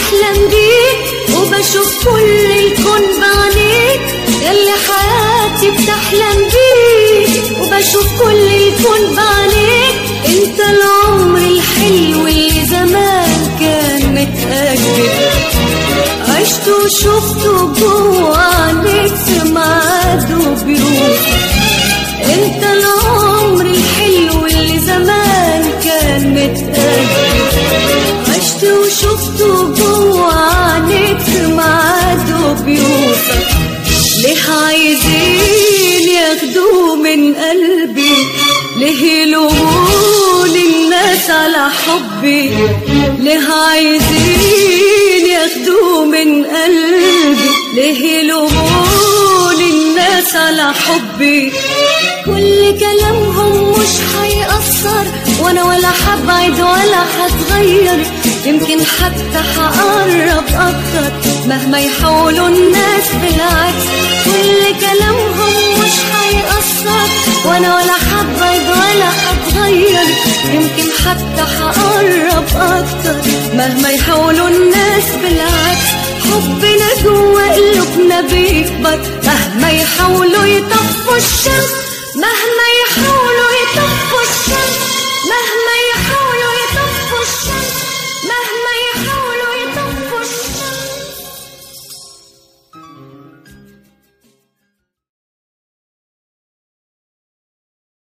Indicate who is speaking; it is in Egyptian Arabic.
Speaker 1: بتحلم بيه وبشوف كل الكون بعينيك يلي حياتي بتحلم بيه وبشوف كل الكون بعينيك انت العمر الحلو اللي زمان كان متأجل عشت وشفته جوا عينيك في ميعاد وبيروح انت العمر الحلو اللي زمان كان متأجل عشت وشفته جوا عينيك في ميعاد وبيوصل ليه عايزين ياخدوه من قلبي ليه يلومون الناس على حبي ليه عايزين ياخدوه من قلبي ليه يلومون الناس على حبي كل كلامهم مش هيأثر وانا ولا حبعد ولا هتغير يمكن حتى هقرب اكتر مهما يحاولوا الناس بالعكس كل كلامهم مش هيأثر وانا ولا حبعد ولا هتغير يمكن حتى هقرب اكتر مهما يحاولوا الناس بالعكس حبنا جوا قلوبنا بيكبر مهما يحاولوا يطفوا الشمس مهما يحاولوا